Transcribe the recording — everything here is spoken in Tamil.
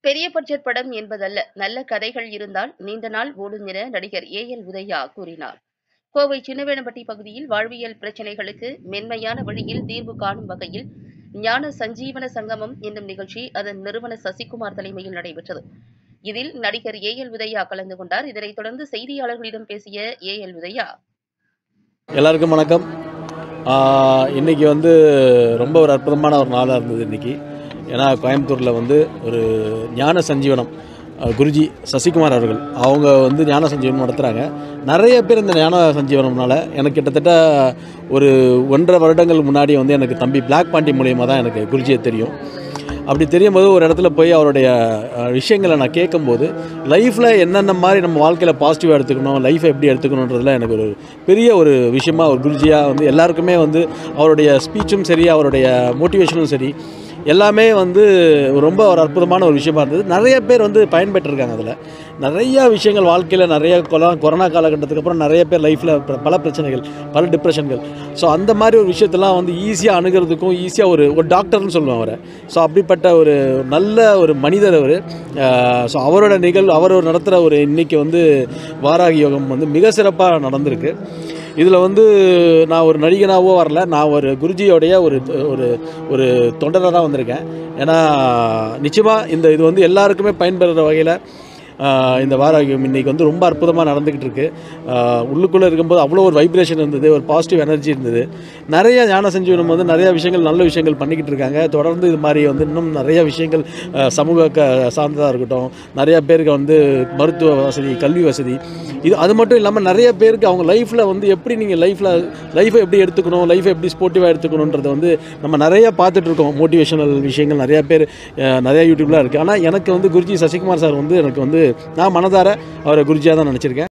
பெரிய பட்ஜெட் படம் என்பதல்ல நல்ல கதைகள் இருந்தால் நீண்ட நாள் ஓடும் என நடிகர் ஏ எல் உதயா கூறினார் கோவை சின்னவேணப்பட்டி பகுதியில் வாழ்வியல் பிரச்சினைகளுக்கு மென்மையான வழியில் தீர்வு காணும் வகையில் ஞான சஞ்சீவன சங்கமம் என்னும் நிகழ்ச்சி அதன் நிறுவன சசிகுமார் தலைமையில் நடைபெற்றது இதில் நடிகர் ஏ எல் உதயா கலந்து கொண்டார் இதனைத் தொடர்ந்து செய்தியாளர்களிடம் பேசிய ஏ எல் உதயா எல்லாருக்கும் வணக்கம் ஆஹ் இன்னைக்கு வந்து ரொம்ப ஒரு அற்புதமான ஒரு நாளாக இருந்தது இன்னைக்கு ஏன்னா கோயம்புத்தூரில் வந்து ஒரு ஞான சஞ்சீவனம் அஹ் குருஜி சசிகுமார் அவர்கள் அவங்க வந்து ஞான சஞ்சீவனம் நடத்துகிறாங்க நிறைய பேர் இந்த ஞான சஞ்சீவனம்னால எனக்கு கிட்டத்தட்ட ஒரு ஒன்றரை வருடங்கள் முன்னாடி வந்து எனக்கு தம்பி பிளாக் பாண்டி மூலியமாக தான் எனக்கு குருஜியை தெரியும் அப்படி தெரியும் போது ஒரு இடத்துல போய் அவருடைய அஹ், விஷயங்களை நான் கேட்கும்போது லைஃப்பில் என்னென்ன மாதிரி நம்ம வாழ்க்கையில் பாசிட்டிவாக எடுத்துக்கணும் லைஃப்பை எப்படி எடுத்துக்கணுன்றதுல எனக்கு ஒரு பெரிய ஒரு விஷயமா ஒரு குருஜியாக வந்து எல்லாருக்குமே வந்து அவருடைய ஸ்பீச்சும் சரி அவருடைய மோட்டிவேஷனும் சரி எல்லாமே வந்து ரொம்ப ஒரு அற்புதமான ஒரு விஷயமா இருந்தது நிறைய பேர் வந்து பயன்பெற்றிருக்காங்க அதில் நிறைய விஷயங்கள் வாழ்க்கையில் நிறைய கொரோனா கொரோனா காலகட்டத்துக்கு அப்புறம் நிறைய பேர் லைஃப்பில் பல பிரச்சனைகள் பல டிப்ரெஷன்கள் ஸோ அந்த மாதிரி ஒரு விஷயத்தெல்லாம் வந்து ஈஸியாக அணுகிறதுக்கும் ஈஸியாக ஒரு ஒரு டாக்டர்னு சொல்லுவேன் அவரை ஸோ அப்படிப்பட்ட ஒரு நல்ல ஒரு மனிதர் அவர் ஸோ அவரோட நிகழ்வு அவர் நடத்துகிற ஒரு இன்னைக்கு வந்து வாராகி யோகம் வந்து மிக சிறப்பாக நடந்திருக்கு இதில் வந்து நான் ஒரு நடிகனாவோ வரல நான் ஒரு குருஜியோடைய ஒரு ஒரு ஒரு தொண்டராக தான் வந்திருக்கேன் ஏன்னா நிச்சயமாக இந்த இது வந்து எல்லாருக்குமே பயன்பெறுற வகையில் ஆஹ் இந்த வாராகியம் இன்னைக்கு வந்து ரொம்ப அற்புதமாக நடந்துக்கிட்டு இருக்கு ஆஹ் உள்ளுக்குள்ளே இருக்கும்போது அவ்வளோ ஒரு வைப்ரேஷன் இருந்தது ஒரு பாசிட்டிவ் எனர்ஜி இருந்தது நிறைய ஞான சஞ்சீவனம் வந்து நிறைய விஷயங்கள் நல்ல விஷயங்கள் பண்ணிக்கிட்டு இருக்காங்க தொடர்ந்து இது மாதிரி வந்து இன்னும் நிறைய விஷயங்கள் ஆஹ் சமூக க சார்ந்ததாக இருக்கட்டும் நிறைய பேருக்கு வந்து மருத்துவ வசதி கல்வி வசதி இது அது மட்டும் இல்லாமல் நிறைய பேருக்கு அவங்க லைஃப்பில் வந்து எப்படி நீங்கள் லைஃப்பில் லைஃப்பை எப்படி எடுத்துக்கணும் லைஃப்பை எப்படி ஸ்போர்ட்டிவாக எடுத்துக்கணுன்றதை வந்து நம்ம நிறைய பார்த்துட்டு இருக்கோம் மோட்டிவேஷனல் விஷயங்கள் நிறைய பேர் அஹ், நிறைய யூடியூப்லாம் இருக்குது ஆனால் எனக்கு வந்து குருஜி சசிகுமார் சார் வந்து எனக்கு வந்து நான் மனதார அவரை குருஜியாக தான் நினச்சிருக்கேன்